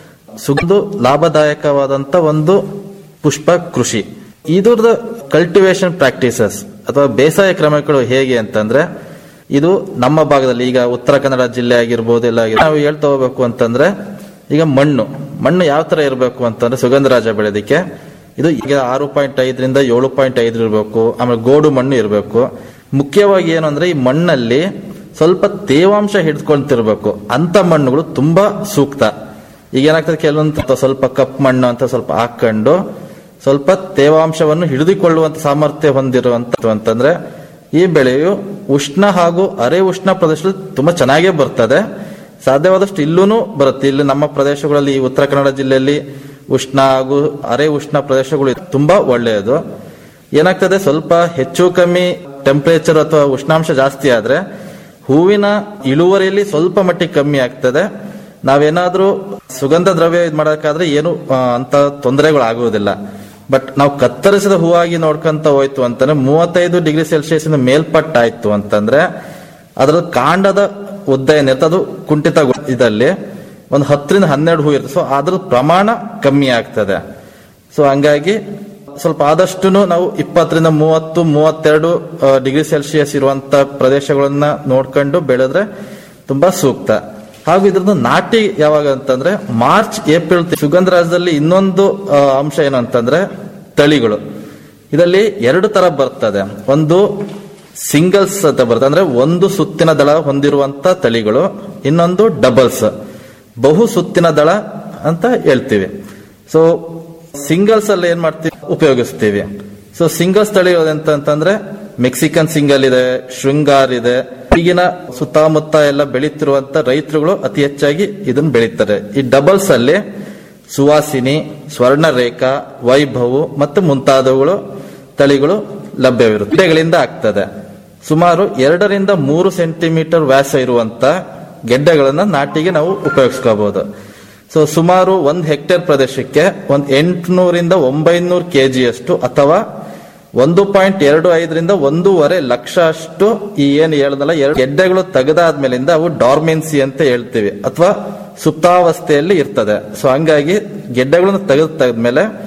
ಸುಗಂಧ ಲಾಭದಾಯಕವಾದಂತ ಒಂದು ಪುಷ್ಪ ಕೃಷಿ ಇದ್ರದ್ದು ಕಲ್ಟಿವೇಶನ್ ಪ್ರಾಕ್ಟೀಸಸ್ ಅಥವಾ ಬೇಸಾಯ ಕ್ರಮಗಳು ಹೇಗೆ ಅಂತಂದ್ರೆ ಇದು ನಮ್ಮ ಭಾಗದಲ್ಲಿ ಈಗ ಉತ್ತರ ಕನ್ನಡ ಜಿಲ್ಲೆ ಆಗಿರ್ಬೋದು ಎಲ್ಲ ಆಗಿರ್ಬೋದು. ನಾವು ಹೇಳ್ತಾ ಹೋಗ್ಬೇಕು ಅಂತಂದ್ರೆ ಈಗ ಮಣ್ಣು ಮಣ್ಣು ಯಾವ ತರ ಇರಬೇಕು ಅಂತಂದ್ರೆ ಸುಗಂಧರಾಜ ಬೆಳೆದಿಕ್ಕೆ ಇದು ಈಗ ಆರು ಪಾಯಿಂಟ್ ಐದರಿಂದ ಏಳು ಪಾಯಿಂಟ್ ಐದು ಇರಬೇಕು ಆಮೇಲೆ ಗೋಡು ಮಣ್ಣು ಇರಬೇಕು ಮುಖ್ಯವಾಗಿ ಏನು ಅಂದ್ರೆ ಈ ಮಣ್ಣಲ್ಲಿ ಸ್ವಲ್ಪ ತೇವಾಂಶ ಹಿಡ್ಕೊಳ್ತಿರ್ಬೇಕು ಅಂತ ಮಣ್ಣುಗಳು ತುಂಬಾ ಸೂಕ್ತ ಈಗ ಏನಾಗ್ತದೆ ಕೆಲವೊಂದು ಸ್ವಲ್ಪ ಕಪ್ ಮಣ್ಣು ಅಂತ ಸ್ವಲ್ಪ ಹಾಕೊಂಡು ಸ್ವಲ್ಪ ತೇವಾಂಶವನ್ನು ಹಿಡಿದುಕೊಳ್ಳುವಂತ ಸಾಮರ್ಥ್ಯ ಹೊಂದಿರುವಂತ ಅಂತಂದ್ರೆ ಈ ಬೆಳೆಯು ಉಷ್ಣ ಹಾಗೂ ಅರೆ ಉಷ್ಣ ಪ್ರದೇಶದಲ್ಲಿ ತುಂಬಾ ಚೆನ್ನಾಗೇ ಬರ್ತದೆ ಸಾಧ್ಯವಾದಷ್ಟು ಇಲ್ಲೂ ಬರುತ್ತೆ ಇಲ್ಲಿ ನಮ್ಮ ಪ್ರದೇಶಗಳಲ್ಲಿ ಈ ಉತ್ತರ ಕನ್ನಡ ಜಿಲ್ಲೆಯಲ್ಲಿ ಉಷ್ಣ ಹಾಗೂ ಅರೆ ಉಷ್ಣ ಪ್ರದೇಶಗಳು ತುಂಬಾ ಒಳ್ಳೆಯದು ಏನಾಗ್ತದೆ ಸ್ವಲ್ಪ ಹೆಚ್ಚು ಕಮ್ಮಿ ಟೆಂಪರೇಚರ್ ಅಥವಾ ಉಷ್ಣಾಂಶ ಜಾಸ್ತಿ ಆದ್ರೆ ಹೂವಿನ ಇಳುವರಿಯಲ್ಲಿ ಸ್ವಲ್ಪ ಮಟ್ಟಿಗೆ ಕಮ್ಮಿ ಆಗ್ತದೆ ನಾವೇನಾದ್ರೂ ಸುಗಂಧ ದ್ರವ್ಯ ಇದು ಮಾಡೋಕ್ಕಾದ್ರೆ ಏನು ಆ, ಅಂತ ತೊಂದರೆಗಳು ಆಗುವುದಿಲ್ಲ ಬಟ್ ನಾವು ಕತ್ತರಿಸಿದ ಹೂವಾಗಿ ನೋಡ್ಕೊಂತ ಹೋಯ್ತು ಅಂತಂದ್ರೆ ಮೂವತ್ತೈದು ಡಿಗ್ರಿ ಸೆಲ್ಸಿಯಸ್ ಮೇಲ್ಪಟ್ಟಾಯ್ತು ಅಂತಂದ್ರೆ ಅದರ ಕಾಂಡದ ಉದ್ದ ಏನಿರುತ್ತೆ ಅದು ಕುಂಠಿತ ಇದಲ್ಲಿ ಒಂದು ಹತ್ತರಿಂದ ಹನ್ನೆರಡು ಹೂ ಇರುತ್ತೆ ಸೊ ಅದ್ರ ಪ್ರಮಾಣ ಕಮ್ಮಿ ಆಗ್ತದೆ ಸೊ ಹಂಗಾಗಿ ಸ್ವಲ್ಪ ಆದಷ್ಟು ನಾವು ಇಪ್ಪತ್ತರಿಂದ ಮೂವತ್ತು ಮೂವತ್ತೆರಡು ಡಿಗ್ರಿ ಸೆಲ್ಸಿಯಸ್ ಇರುವಂತ ಪ್ರದೇಶಗಳನ್ನ ನೋಡ್ಕೊಂಡು ಬೆಳೆದ್ರೆ ತುಂಬಾ ಸೂಕ್ತ ಹಾಗೂ ಇದ್ರದ್ದು ನಾಟಿ ಯಾವಾಗ ಅಂತಂದ್ರೆ ಮಾರ್ಚ್ ಏಪ್ರಿಲ್ ತಿ- ಸುಗಂಧ ರಾಜದಲ್ಲಿ ಇನ್ನೊಂದು ಆ, ಅಂಶ ಏನು ಅಂತಂದ್ರೆ ತಳಿಗಳು ಇದರಲ್ಲಿ ಎರಡು ತರ ಬರ್ತದೆ ಒಂದು ಸಿಂಗಲ್ಸ್ ಅಂತ ಬರ್ತದೆ ಅಂದ್ರೆ ಒಂದು ಸುತ್ತಿನ ದಳ ಹೊಂದಿರುವಂತ ತಳಿಗಳು ಇನ್ನೊಂದು ಡಬಲ್ಸ್ ಬಹು ಸುತ್ತಿನ ದಳ ಅಂತ ಹೇಳ್ತೀವಿ ಸೊ ಸಿಂಗಲ್ಸ್ ಅಲ್ಲಿ ಏನ್ ಮಾಡ್ತೀವಿ ಉಪಯೋಗಿಸ್ತೀವಿ ಸೊ ಸಿಂಗಲ್ಸ್ ತಳಿಗಳು ಎಂತ ಅಂತಂದ್ರೆ ಮೆಕ್ಸಿಕನ್ ಸಿಂಗಲ್ ಇದೆ ಶೃಂಗಾರ್ ಇದೆ ಈಗಿನ ಸುತ್ತಮುತ್ತ ಎಲ್ಲ ಬೆಳೀತಿರುವಂತ ರೈತರುಗಳು ಅತಿ ಹೆಚ್ಚಾಗಿ ಇದನ್ನ ಬೆಳೀತಾರೆ ಈ ಡಬಲ್ಸ್ ಅಲ್ಲಿ ಸುವಾಸಿನಿ ಸ್ವರ್ಣರೇಖಾ ವೈಭವು ಮತ್ತು ಮುಂತಾದವುಗಳು ತಳಿಗಳು ಲಭ್ಯವಿರುತ್ತೆ ಗೆಡ್ಡೆಗಳಿಂದ ಆಗ್ತದೆ ಸುಮಾರು ಎರಡರಿಂದ ಮೂರು ಸೆಂಟಿಮೀಟರ್ ವ್ಯಾಸ ಇರುವಂತ ಗೆಡ್ಡೆಗಳನ್ನ ನಾಟಿಗೆ ನಾವು ಉಪಯೋಗಿಸ್ಕೋಬಹುದು ಸೊ ಸುಮಾರು ಒಂದು ಹೆಕ್ಟೇರ್ ಪ್ರದೇಶಕ್ಕೆ ಒಂದು ಎಂಟುನೂರಿಂದ ಒಂಬೈನೂರು ಕೆಜಿಯಷ್ಟು ಅಥವಾ ಒಂದು ಪಾಯಿಂಟ್ ಎರಡು ಐದರಿಂದ ಒಂದೂವರೆ ಲಕ್ಷ ಅಷ್ಟು ಈ ಏನು ಹೇಳ್ದಲ್ಲ ಎರಡು ಗೆಡ್ಡೆಗಳು ತೆಗೆದಾದ್ಮೇಲಿಂದ ಅವು ಡಾರ್ಮೆನ್ಸಿ ಅಂತ ಹೇಳ್ತೀವಿ ಅಥವಾ ಸುಪ್ತಾವಸ್ಥೆಯಲ್ಲಿ ಇರ್ತದೆ ಸೊ ಹಂಗಾಗಿ ಗೆಡ್ಡೆಗಳನ್ನು ತೆಗೆದು ತೆಗೆದ್ಮೇಲೆ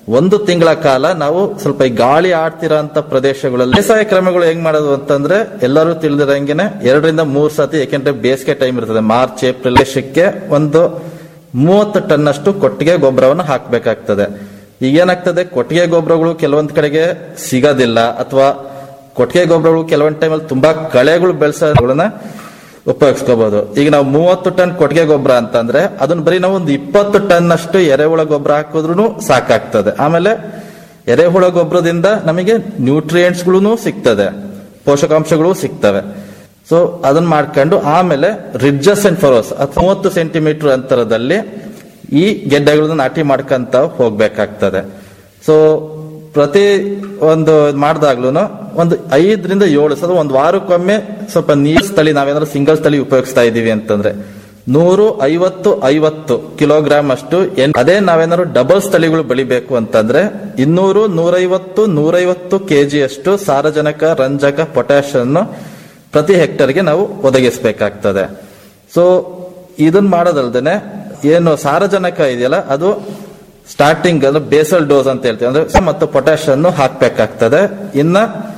ಒಂದು ತಿಂಗಳ ಕಾಲ ನಾವು ಸ್ವಲ್ಪ ಈ ಗಾಳಿ ಆಡ್ತಿರೋಂತ ಪ್ರದೇಶಗಳಲ್ಲಿ ಬೇಸಾಯ ಕ್ರಮಗಳು ಹೆಂಗ್ ಮಾಡೋದು ಅಂತಂದ್ರೆ ಎಲ್ಲರೂ ತಿಳಿದಿರಂಗೆನೆ ಎರಡರಿಂದ ಮೂರ್ ಸತಿ ಯಾಕೆಂದ್ರೆ ಬೇಸಿಗೆ ಟೈಮ್ ಇರ್ತದೆ ಮಾರ್ಚ್ ಏಪ್ರಿಲ್ ದೇಶಕ್ಕೆ ಒಂದು ಮೂವತ್ತು ಟನ್ ಅಷ್ಟು ಕೊಟ್ಟಿಗೆ ಗೊಬ್ಬರವನ್ನು ಹಾಕಬೇಕಾಗ್ತದೆ ಈಗ ಏನಾಗ್ತದೆ ಕೊಟ್ಟಿಗೆ ಗೊಬ್ಬರಗಳು ಕೆಲವೊಂದ್ ಕಡೆಗೆ ಸಿಗೋದಿಲ್ಲ ಅಥವಾ ಕೊಟ್ಟಿಗೆ ಗೊಬ್ಬರಗಳು ಕೆಲವೊಂದ್ ಟೈಮಲ್ಲಿ ತುಂಬಾ ಕಳೆಗಳು ಬೆಳೆಸೋಗಳನ್ನ ಉಪಯೋಗಿಸ್ಕೋಬಹುದು ಈಗ ನಾವು ಮೂವತ್ತು ಟನ್ ಕೊಟ್ಟಿಗೆ ಗೊಬ್ಬರ ಅಂತಂದ್ರೆ ಅದನ್ನ ಬರೀ ನಾವು ಒಂದು ಇಪ್ಪತ್ತು ಟನ್ ಅಷ್ಟು ಎರೆಹುಳ ಗೊಬ್ಬರ ಹಾಕಿದ್ರು ಸಾಕಾಗ್ತದೆ ಆಮೇಲೆ ಎರೆಹುಳ ಗೊಬ್ಬರದಿಂದ ನಮಗೆ ನ್ಯೂಟ್ರಿಯೆಂಟ್ಸ್ಗಳು ಸಿಗ್ತದೆ ಪೋಷಕಾಂಶಗಳು ಸಿಗ್ತವೆ ಸೊ ಅದನ್ನ ಮಾಡ್ಕೊಂಡು ಆಮೇಲೆ ರಿಡ್ಜಸ್ ಅಂಡ್ ಫರೋಸ್ ಅಥವಾ ಮೂವತ್ತು ಸೆಂಟಿಮೀಟರ್ ಅಂತರದಲ್ಲಿ ಈ ಗೆಡ್ಡೆಗಳನ್ನ ನಾಟಿ ಮಾಡ್ಕೊಂತ ಹೋಗ್ಬೇಕಾಗ್ತದೆ ಸೊ ಪ್ರತಿ ಒಂದು ಮಾಡಿದಾಗ್ಲೂ ಒಂದು ಐದರಿಂದ ಏಳು ಸಲ ಒಂದು ವಾರಕ್ಕೊಮ್ಮೆ ಸ್ವಲ್ಪ ನೀರ್ ಸ್ಥಳಿ ನಾವೇನಾದ್ರು ಸಿಂಗಲ್ ಸ್ಥಳಿ ಉಪಯೋಗಿಸ್ತಾ ಇದೀವಿ ಅಂತಂದ್ರೆ ನೂರು ಐವತ್ತು ಐವತ್ತು ಕಿಲೋಗ್ರಾಮ್ ಅಷ್ಟು ಎನ್- ಅದೇ ನಾವೇನಾದ್ರು ಡಬಲ್ ಸ್ಥಳಿಗಳು ಬೆಳಿಬೇಕು ಅಂತಂದ್ರೆ ಇನ್ನೂರು ನೂರೈವತ್ತು ನೂರೈವತ್ತು ಕೆಜಿ ಅಷ್ಟು ಸಾರಜನಕ ರಂಜಕ ಪೊಟ್ಯಾಶ್ ಅನ್ನು ಪ್ರತಿ ಹೆಕ್ಟರ್ಗೆ ನಾವು ಒದಗಿಸಬೇಕಾಗ್ತದೆ ಸೊ ಇದನ್ನ ಮಾಡೋದಲ್ದೇನೆ ಏನು ಸಾರಜನಕ ಇದೆಯಲ್ಲ ಅದು ಸ್ಟಾರ್ಟಿಂಗ್ ಅಂದ್ರೆ ಬೇಸಲ್ ಡೋಸ್ ಅಂತ ಹೇಳ್ತೀವಿ ಅಂದ್ರೆ ಸ ಮತ್ತು ಪೊಟ್ಯಾಶ್ ಅನ್ನು ಹಾಕ್ಬೇಕಾಗ್ತದೆ ಇನ್ನ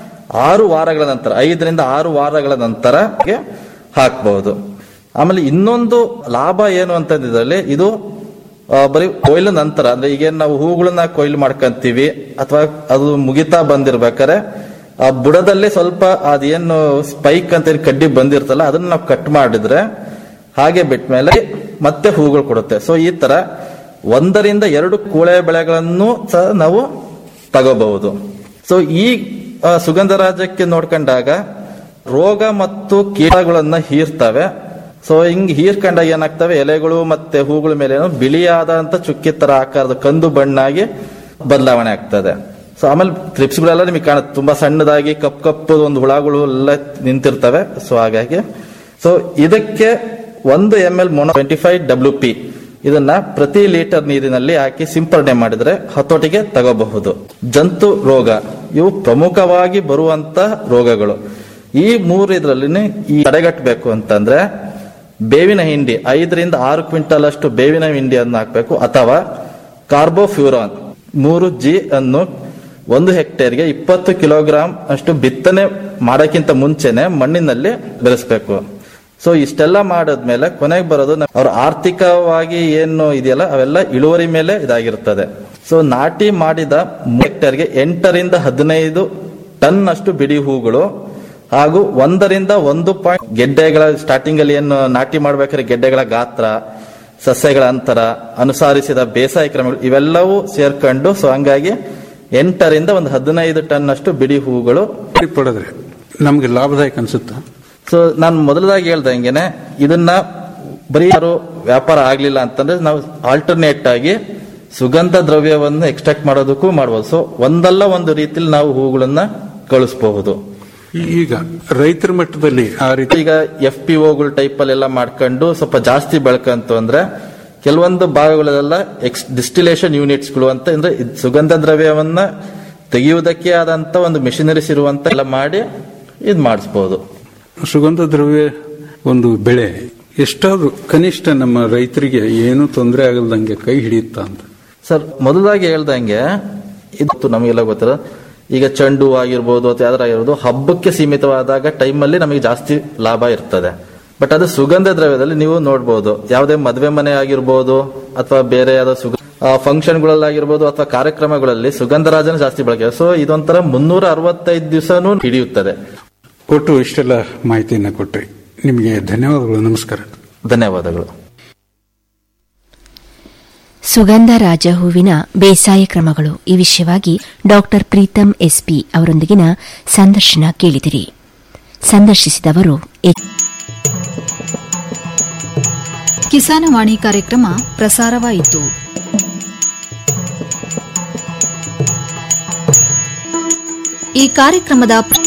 ಆರು ವಾರಗಳ ನಂತರ ಐದರಿಂದ ಆರು ವಾರಗಳ ನಂತರ ಗೆ ಹಾಕ್ಬಹುದು ಆಮೇಲೆ ಇನ್ನೊಂದು ಲಾಭ ಏನು ಅಂತಂದಿದ್ರಲ್ಲಿ ಇದು ಆ, ಬರೀ ಕೊಯ್ಲು ನಂತರ ಅಂದ್ರೆ ಈಗೇನ್ ನಾವು ಹೂಗಳನ್ನ ಕೊಯ್ಲು ಮಾಡ್ಕೊಂತೀವಿ ಅಥವಾ ಅದು ಮುಗಿತಾ ಬಂದಿರ್ಬೇಕಾರೆ ಆ ಬುಡದಲ್ಲಿ ಸ್ವಲ್ಪ ಅದೇನು ಸ್ಪೈಕ್ ಅಂತ ಏನ್ ಕಡ್ಡಿ ಬಂದಿರ್ತಲ್ಲ ಅದನ್ನ ನಾವು ಕಟ್ ಮಾಡಿದ್ರೆ ಹಾಗೆ ಬಿಟ್ಮೇಲೆ ಮತ್ತೆ ಹೂಗಳು ಕೊಡುತ್ತೆ ಸೊ ಈ ತರ ಒಂದರಿಂದ ಎರಡು ಕೂಳೆ ಬೆಳೆಗಳನ್ನು ಸಹ ನಾವು ತಗೋಬಹುದು ಸೊ ಈ ಆ, ಸುಗಂಧರಾಜಕ್ಕೆ ನೋಡ್ಕೊಂಡಾಗ ರೋಗ ಮತ್ತು ಕೀಟಗಳನ್ನ ಹೀರ್ತವೆ ಸೊ ಹಿಂಗ್ ಹೀರ್ಕೊಂಡಾಗ ಏನಾಗ್ತವೆ ಎಲೆಗಳು ಮತ್ತೆ ಹೂಗಳ ಮೇಲೆ ಏನೋ ಬಿಳಿಯಾದಂತ ಚುಕ್ಕಿ ತರ ಆಕಾರದ ಕಂದು ಬಣ್ಣಾಗಿ ಬದಲಾವಣೆ ಆಗ್ತದೆ ಸೊ ಆಮೇಲೆ ತ್ರಿಪ್ಸ್ಗಳೆಲ್ಲ ನಿಮಗೆ ಕಾಣುತ್ತೆ ತುಂಬಾ ಸಣ್ಣದಾಗಿ ಕಪ್ ಕಪ್ಪು ಒಂದು ಹುಳಗಳು ಎಲ್ಲ ನಿಂತಿರ್ತವೆ ಸೊ ಹಾಗಾಗಿ ಸೊ ಇದಕ್ಕೆ ಒಂದು M L mono twenty five W P ಇದನ್ನ ಪ್ರತಿ ಲೀಟರ್ ನೀರಿನಲ್ಲಿ ಹಾಕಿ ಸಿಂಪರಣೆ ಮಾಡಿದ್ರೆ ಹತೋಟಿಗೆ ತಗೋಬಹುದು ಜಂತು ರೋಗ ಇವು ಪ್ರಮುಖವಾಗಿ ಬರುವಂತ ರೋಗಗಳು ಈ ಮೂರು ಇದರಲ್ಲಿ ಈ ತಡೆಗಟ್ಟಬೇಕು ಅಂತಂದ್ರೆ ಬೇವಿನ ಹಿಂಡಿ ಐದರಿಂದ ಆರು ಕ್ವಿಂಟಲ್ ಅಷ್ಟು ಬೇವಿನ ಹಿಂಡಿಯನ್ನು ಹಾಕಬೇಕು ಅಥವಾ ಕಾರ್ಬೋಫ್ಯೂರಾನ್ ಮೂರು ಜಿ ಅನ್ನು ಒಂದು ಹೆಕ್ಟೇರ್ಗೆ ಇಪ್ಪತ್ತು ಕಿಲೋಗ್ರಾಂ ಅಷ್ಟು ಬಿತ್ತನೆ ಮಾಡೋಕ್ಕಿಂತ ಮುಂಚೆನೆ ಮಣ್ಣಿನಲ್ಲಿ ಬೆರೆಸ್ಬೇಕು ಸೊ ಇಷ್ಟೆಲ್ಲ ಮಾಡಾದ್ಮೇಲೆ ಕೊನೆಗೆ ಬರೋದು ನ- ಅವ್ರ ಆರ್ಥಿಕವಾಗಿ ಏನು ಇದೆಯಲ್ಲ ಅವೆಲ್ಲ ಇಳುವರಿ ಮೇಲೆ ಇದಾಗಿರ್ತದೆ ಸೊ ನಾಟಿ ಮಾಡಿದ ಹೆಕ್ಟರ್ಗೆ ಎಂಟರಿಂದ ಹದಿನೈದು ಟನ್ ಅಷ್ಟು ಬಿಡಿ ಹೂಗಳು ಹಾಗೂ ಒಂದರಿಂದ ಒಂದು ಪಾಯಿಂಟ್ ಗೆಡ್ಡೆಗಳ ಸ್ಟಾರ್ಟಿಂಗ್ ಅಲ್ಲಿ ಏನು ನಾಟಿ ಮಾಡ್ಬೇಕಾದ್ರೆ ಗೆಡ್ಡೆಗಳ ಗಾತ್ರ ಸಸ್ಯಗಳ ಅಂತರ ಅನುಸಾರಿಸಿದ ಬೇಸಾಯ ಕ್ರಮಗಳು ಇವೆಲ್ಲವೂ ಸೇರ್ಕೊಂಡು ಸೊ ಹಂಗಾಗಿ ಎಂಟರಿಂದ ಒಂದು ಹದಿನೈದು ಟನ್ ಅಷ್ಟು ಬಿಡಿ ಹೂಗಳು ಪಡೆದ್ರೆ ನಮ್ಗೆ ಲಾಭದಾಯಕ ಅನ್ಸುತ್ತಾ ಸೊ ನಾನು ಮೊದಲದಾಗಿ ಹೇಳ್ದಂಗೆನೆ ಇದನ್ನ ಬರೀ ಯಾರು ವ್ಯಾಪಾರ ಆಗ್ಲಿಲ್ಲ ಅಂತಂದ್ರೆ ನಾವು ಆಲ್ಟರ್ನೇಟ್ ಆಗಿ ಸುಗಂಧ ದ್ರವ್ಯವನ್ನು ಎಕ್ಸ್ಟ್ರಾಕ್ಟ್ ಮಾಡೋದಕ್ಕೂ ಮಾಡ್ಬೋದು ಸೊ ಒಂದಲ್ಲ ಒಂದು ರೀತಿಲಿ ನಾವು ಹೂಗಳನ್ನ ಕಳಿಸಬಹುದು ಈಗ ರೈತರ ಮಟ್ಟದಲ್ಲಿ ಆ ರೀತಿ ಈಗ ಎಫ್ ಪಿ ಒಗಳು ಟೈಪ್ ಅಲ್ಲೆಲ್ಲ ಮಾಡ್ಕೊಂಡು ಸ್ವಲ್ಪ ಜಾಸ್ತಿ ಬೆಳ್ಕಂತು ಅಂದ್ರೆ ಕೆಲವೊಂದು ಭಾಗಗಳೆಲ್ಲ ಎಕ್ಸ್ ಡಿಸ್ಟಿಲೇಷನ್ ಯೂನಿಟ್ಸ್ಗಳು ಅಂತ ಅಂದ್ರೆ ಇದ್ ಸುಗಂಧ ದ್ರವ್ಯವನ್ನ ತೆಗೆಯುವುದಕ್ಕೆ ಆದಂತ ಒಂದು ಮಿಷನರೀಸ್ ಇರುವಂತ ಎಲ್ಲ ಮಾಡಿ ಇದ್ ಮಾಡಿಸ್ಬೋದು ಸುಗಂಧ ದ್ರವ್ಯ ಒಂದು ಬೆಳೆ ಎಷ್ಟಾದ್ರೂ ಕನಿಷ್ಠ ನಮ್ಮ ರೈತರಿಗೆ ಏನು ತೊಂದರೆ ಆಗಲ್ದಂಗೆ ಕೈ ಹಿಡಿಯುತ್ತಾ ಅಂತ ಸರ್ ಮೊದಲಾಗಿ ಹೇಳ್ದಂಗೆ ಇದು ನಮಗೆಲ್ಲ ಗೊತ್ತಿರೋ ಈಗ ಚೆಂಡು ಹೂ ಆಗಿರ್ಬೋದು ಅಥವಾ ಯಾವ್ದಾರ ಆಗಿರ್ಬೋದು ಹಬ್ಬಕ್ಕೆ ಸೀಮಿತವಾದಾಗ ಟೈಮಲ್ಲಿ ನಮಗೆ ಜಾಸ್ತಿ ಲಾಭ ಇರ್ತದೆ ಬಟ್ ಅದು ಸುಗಂಧ ದ್ರವ್ಯದಲ್ಲಿ ನೀವು ನೋಡ್ಬೋದು ಯಾವುದೇ ಮದುವೆ ಮನೆ ಆಗಿರ್ಬೋದು ಅಥವಾ ಬೇರೆ ಯಾವ್ದೋ ಸುಗ ಫಂಕ್ಷನ್ಗಳಲ್ಲಾಗಿರ್ಬೋದು ಅಥವಾ ಕಾರ್ಯಕ್ರಮಗಳಲ್ಲಿ ಸುಗಂಧರಾಜನ ಜಾಸ್ತಿ ಬಳಕೆ ಸೊ ಇದೊಂಥರ ಮುನ್ನೂರ ಅರವತ್ತೈದು ದಿವಸನೂ ಹಿಡಿಯುತ್ತದೆ ಕೊಟ್ಟು ಇಷ್ಟೆಲ್ಲ ಮಾಹಿತಿಯನ್ನ ಕೊಟ್ರಿ ನಿಮಗೆ ಧನ್ಯವಾದಗಳು ನಮಸ್ಕಾರ ಧನ್ಯವಾದಗಳು ಸುಗಂಧ ರಾಜ ಹೂವಿನ ಬೇಸಾಯ ಕ್ರಮಗಳು ಈ ವಿಷಯವಾಗಿ ಡಾಕ್ಟರ್ ಪ್ರೀತಂ ಎಸ್ಪಿ ಅವರೊಂದಿಗಿನ ಸಂದರ್ಶನ ಕೇಳಿದಿರಿ ಸಂದರ್ಶಿಸಿದವರು ಎಚ್ ಕಿಸಾನವಾಣಿ ಕಾರ್ಯಕ್ರಮ ಪ್ರಸಾರವಾಯಿತು ಈ ಕಾರ್ಯಕ್ರಮದ ಪ್ರ-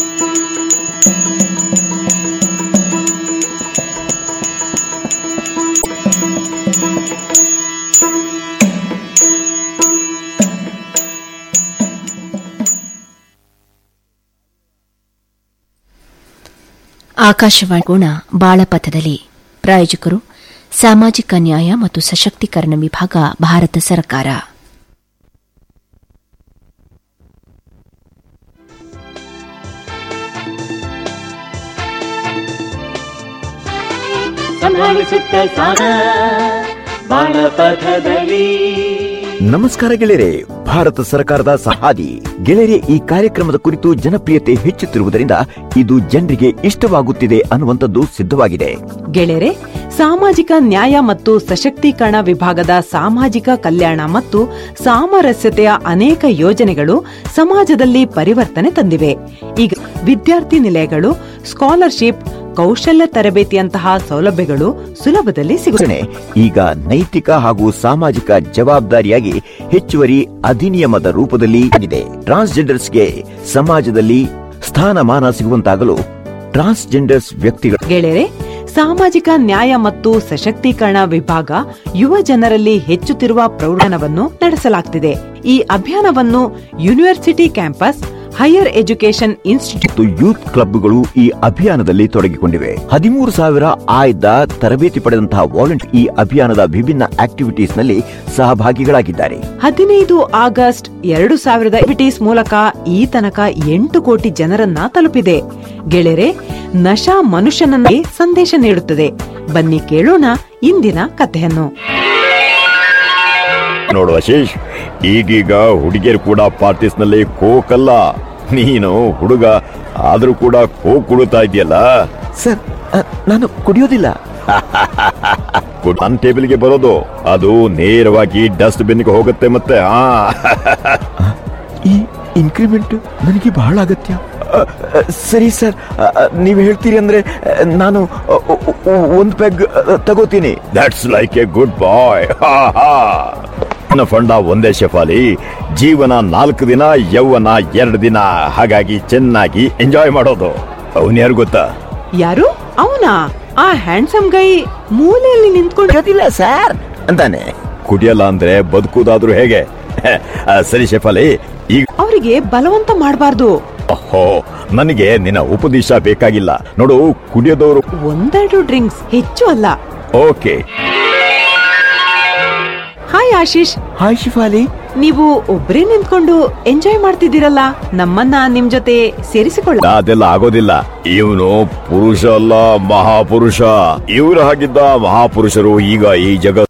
ಆಕಾಶವಾಣಿ ಗುಣ ಬಾಳಪಥದಲ್ಲಿ ಪ್ರಾಯೋಜಕರು ಸಾಮಾಜಿಕ ನ್ಯಾಯ ಮತ್ತು ಸಶಕ್ತೀಕರಣ ವಿಭಾಗ ಭಾರತ ಸರ್ಕಾರ ಧ್ವನಿಸುತ್ತ ಸಾಗ ಬಾಳಪಥದಲ್ಲಿ ನಮಸ್ಕಾರ ಗೆಳೆಯರೆ ಭಾರತ ಸರ್ಕಾರದ ಸಹಾದಿ ಗೆಳೆಯರೆ ಈ ಕಾರ್ಯಕ್ರಮದ ಕುರಿತು ಜನಪ್ರಿಯತೆ ಹೆಚ್ಚುತ್ತಿರುವುದರಿಂದ ಇದು ಜನರಿಗೆ ಇಷ್ಟವಾಗುತ್ತಿದೆ ಅನ್ನುವಂಥದ್ದು ಸಿದ್ಧವಾಗಿದೆ ಗೆಳೆಯರೆ ಸಾಮಾಜಿಕ ನ್ಯಾಯ ಮತ್ತು ಸಶಕ್ತೀಕರಣ ವಿಭಾಗದ ಸಾಮಾಜಿಕ ಕಲ್ಯಾಣ ಮತ್ತು ಸಾಮರಸ್ಯತೆಯ ಅನೇಕ ಯೋಜನೆಗಳು ಸಮಾಜದಲ್ಲಿ ಪರಿವರ್ತನೆ ತಂದಿವೆ ಈಗ ವಿದ್ಯಾರ್ಥಿ ನಿಲಯಗಳು ಸ್ಕಾಲರ್ಶಿಪ್ ಕೌಶಲ್ಯ ತರಬೇತಿಯಂತಹ ಸೌಲಭ್ಯಗಳು ಸುಲಭದಲ್ಲಿ ಸಿಗುತ್ತವೆ ಈಗ ನೈತಿಕ ಹಾಗೂ ಸಾಮಾಜಿಕ ಜವಾಬ್ದಾರಿಯಾಗಿ ಹೆಚ್ಚುವರಿ ಅಧಿನಿಯಮದ ರೂಪದಲ್ಲಿ ಆಗಿದೆ ಟ್ರಾನ್ಸ್ಜೆಂಡರ್ಸ್ಗೆ ಸಮಾಜದಲ್ಲಿ ಸ್ಥಾನಮಾನ ಸಿಗುವಂತಾಗಲು ಟ್ರಾನ್ಸ್ಜೆಂಡರ್ಸ್ ವ್ಯಕ್ತಿಗಳು ಗೆಳೆಯರೆ ಸಾಮಾಜಿಕ ನ್ಯಾಯ ಮತ್ತು ಸಶಕ್ತೀಕರಣ ವಿಭಾಗ ಯುವ ಜನರಲ್ಲಿ ಹೆಚ್ಚುತ್ತಿರುವ ಪ್ರೌಢನವನ್ನು ನಡೆಸಲಾಗುತ್ತಿದೆ ಈ ಅಭಿಯಾನವನ್ನು university campus higher education institute ಮತ್ತು ಯೂತ್ ಕ್ಲಬ್ಗಳು ಈ ಅಭಿಯಾನದಲ್ಲಿ ತೊಡಗಿಕೊಂಡಿವೆ ಹದಿಮೂರು ಸಾವಿರ ಆಯ್ದ ತರಬೇತಿ ಪಡೆದಂತಹ ವಾಲಂಟ್ ಈ ಅಭಿಯಾನದ ವಿಭಿನ್ನ ಆಕ್ಟಿವಿಟೀಸ್ ನಲ್ಲಿ ಸಹಭಾಗಿಗಳಾಗಿದ್ದಾರೆ ಹದಿನೈದು ಆಗಸ್ಟ್ ಎರಡು ಸಾವಿರದ ಎಬಿಟೀಸ್ ಮೂಲಕ ಈ ತನಕ ಎಂಟು ಕೋಟಿ ಜನರನ್ನ ತಲುಪಿದೆ ಗೆಳೆರೆ ನಶಾ ಮನುಷ್ಯನನ್ನೇ ಸಂದೇಶ ನೀಡುತ್ತದೆ ಬನ್ನಿ ಕೇಳೋಣ ಇಂದಿನ ಕಥೆಯನ್ನು ನೋಡು ಆಶೀಶ್ ಈಗೀಗ ಹುಡುಗಿಯರು ಕೂಡ ಪಾರ್ಟೀಸ್ ನಲ್ಲಿ ಕೋಕ್ ಅಲ್ಲ ನೀನು ಹುಡುಗ ಆದ್ರೂ ಕೂಡ ಕೋಕ್ ಕುಡುತ್ತಾ ಇದೆಯಲ್ಲ ಸರ್ ನಾನು ಕುಡಿಯೋದಿಲ್ಲ ನನ್ನ ಟೇಬಲ್ಗೆ ಬರೋದು ಅದು ನೇರವಾಗಿ ಡಸ್ಟ್ ಬಿನ್ಗೆ ಹೋಗುತ್ತೆ ಮತ್ತೆ ಆ ಈ ಇನ್ಕ್ರಿಮೆಂಟ್ ನನಗೆ ಬಹಳ ಅಗತ್ಯ ಸರಿ ಸರ್ ನೀವು ಹೇಳ್ತೀರಿ ಅಂದ್ರೆ ನಾನು ಒಂದು ಪೆಗ್ ತಗೋತೀನಿ that's like a good boy ನನ್ನ ಫಂಡ ಒಂದೇ ಶಫಾಲಿ ಜೀವನ ನಾಲ್ಕು ದಿನ ಯೌವನ ಎರಡು ದಿನ ಹಾಗಾಗಿ ಚೆನ್ನಾಗಿ ಎಂಜಾಯ್ ಮಾಡೋದು ಅವನ್ ಯಾರು ಗೊತ್ತಾ ಯಾರು ಅವನಾ ಆ ಹ್ಯಾಂಡ್ಸಮ್ ಗೈ ಮೂಲೆಯಲ್ಲಿ ನಿಂತ್ಕೊಂಡಿರೋದಿಲ್ಲ ಸರ್ ಅಂತಾನೆ ಕುಡಿಯಲ್ಲ ಅಂದ್ರೆ ಬದುಕುದಾದ್ರೂ ಹೇಗೆ ಆ, ಸರಿ ಶೆಫಾಲಿ ಈಗ ಅವರಿಗೆ ಬಲವಂತ ಮಾಡಬಾರ್ದು ಓಹೋ ನನಗೆ ನಿನ್ನ ಉಪದೇಶ ಬೇಕಾಗಿಲ್ಲ ನೋಡು ಕುಡಿಯೋದವರು ಒಂದೆರಡು ಡ್ರಿಂಕ್ಸ್ ಹೆಚ್ಚು ಅಲ್ಲ okay hi Ashish hi Shifali ನೀವು ಒಬ್ರೇ ನಿಂತ್ಕೊಂಡು ಎಂಜಾಯ್ ಮಾಡ್ತಿದ್ದೀರಲ್ಲ ನಮ್ಮನ್ನ ನಿಮ್ ಜೊತೆ ಸೇರಿಸಿಕೊಳ್ಳ ಅದೆಲ್ಲ ಆಗೋದಿಲ್ಲ ಇವನು ಪುರುಷ ಅಲ್ಲ ಮಹಾಪುರುಷ ಇವ್ರ ಹಾಗಿದ್ದ ಮಹಾಪುರುಷರು ಈಗ ಈ ಜಗತ್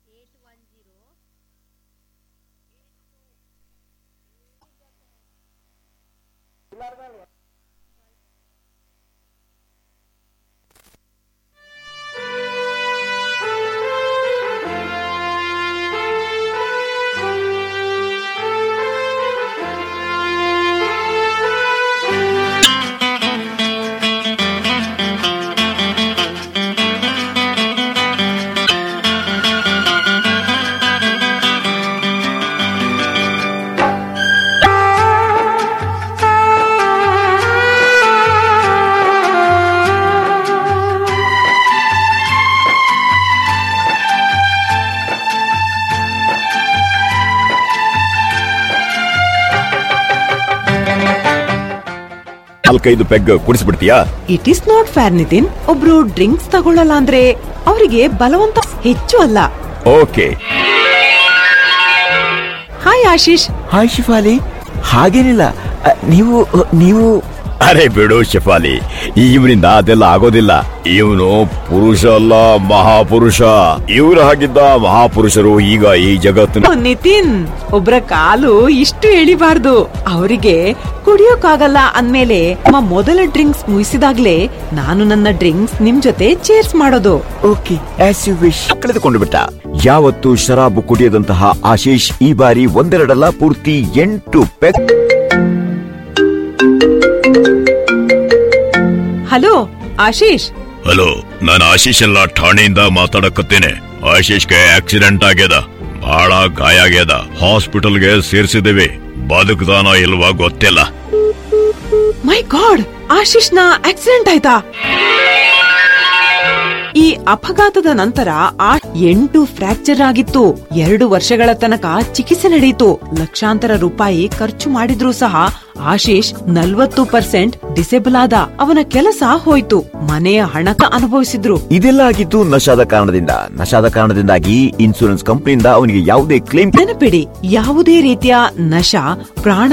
ನಾಲ್ಕೈದು ಪೆಗ್ ಕುಡಿಸ್ಬಿಡ್ತೀಯಾ it is not fair Nitin ಒಬ್ರು ಡ್ರಿಂಕ್ಸ್ ತಗೊಳ್ಳಲ್ಲ ಅಂದ್ರೆ ಅವರಿಗೆ ಬಲವಂತ ಹೆಚ್ಚು ಅಲ್ಲ okay hi Ashish hi Shifali ಹಾಗೇನಿಲ್ಲ ಅ, ನೀವು ನೀವು ಅರೆ ಬಿಡು ಶಿಫಾಲಿ ಇವನಿಂದ ಅದೆಲ್ಲ ಆಗೋದಿಲ್ಲ ಇವನು ಪುರುಷ ಅಲ್ಲ ಮಹಾಪುರುಷ ಇವ್ರ ಹಾಗಿದ್ದ ಮಹಾಪುರುಷರು ಈಗ ಈ ಜಗತ್ತಿನ ಓ, ನಿತಿನ್ ಒಬ್ರ ಕಾಲು ಇಷ್ಟು ಎಳಿಬಾರ್ದು ಅವರಿಗೆ ಕುಡಿಯೋಕ್ಕಾಗಲ್ಲ ಅಂದ್ಮೇಲೆ ನಮ್ಮ ಮೊದಲ ಡ್ರಿಂಕ್ಸ್ ಮುಗಿಸಿದಾಗ್ಲೇ ನಾನು ನನ್ನ ಡ್ರಿಂಕ್ಸ್ ನಿಮ್ ಜೊತೆ ಚೇರ್ಸ್ ಮಾಡೋದು ಓಕೆ ಆಸ್ ಯು ವಿಶ್ ಕಳೆದುಕೊಂಡು ಬಿಟ್ಟ ಯಾವತ್ತು ಶರಾಬು ಕುಡಿಯದಂತಹ ಆಶೀಶ್ ಈ ಬಾರಿ ಒಂದೆರಡಲ್ಲ ಪೂರ್ತಿ ಎಂಟು ಪೆಗ್ ಹಲೋ ಆಶೀಶ್ ಹಲೋ ನಾನು ಆಶೀಶ್ ಅಲ್ಲ ಠಾಣೆಯಿಂದ ಮಾತಾಡಕತ್ತೇನೆ ಆಶೀಶ್ಗೆ ಆಕ್ಸಿಡೆಂಟ್ ಆಗ್ಯದ ಬಹಳ ಗಾಯ ಆಗ್ಯದ ಹಾಸ್ಪಿಟಲ್ಗೆ ಸೇರಿಸಿದ್ದೇವೆ ಬದುಕದಾನೋ ಇಲ್ವಾ ಗೊತ್ತಿಲ್ಲ ಮೈ ಗಾಡ್ ಆಶೀಶ್ ನ ಆಕ್ಸಿಡೆಂಟ್ ಆಯ್ತಾ ಈ ಅಪಘಾತದ ನಂತರ ಆ ಎಂಟು ಫ್ರಾಕ್ಚರ್ ಆಗಿತ್ತು ಎರಡು ವರ್ಷಗಳ ತನಕ ಚಿಕಿತ್ಸೆ ನಡೆಯಿತು ಲಕ್ಷಾಂತರ ರೂಪಾಯಿ ಖರ್ಚು ಮಾಡಿದ್ರೂ ಸಹ ಆಶೀಶ್ ನಲ್ವತ್ತು ಪರ್ಸೆಂಟ್ ಡಿಸೇಬಲ್ ಆದ ಅವನ ಕೆಲಸ ಹೋಯ್ತು ಮನೆಯ ಹಣ ಅನುಭವಿಸಿದ್ರು ಇದೆಲ್ಲ ಆಗಿದ್ದು ನಶಾದ ಕಾರಣದಿಂದ ನಶಾದ ಕಾರಣದಿಂದಾಗಿ ಇನ್ಸೂರೆನ್ಸ್ ಕಂಪನಿಯಿಂದ ಅವನಿಗೆ ಯಾವುದೇ ಕ್ಲೇಮ್ ನೆನಪಿಡಿ ಯಾವುದೇ ರೀತಿಯ ನಶ ಪ್ರಾಣ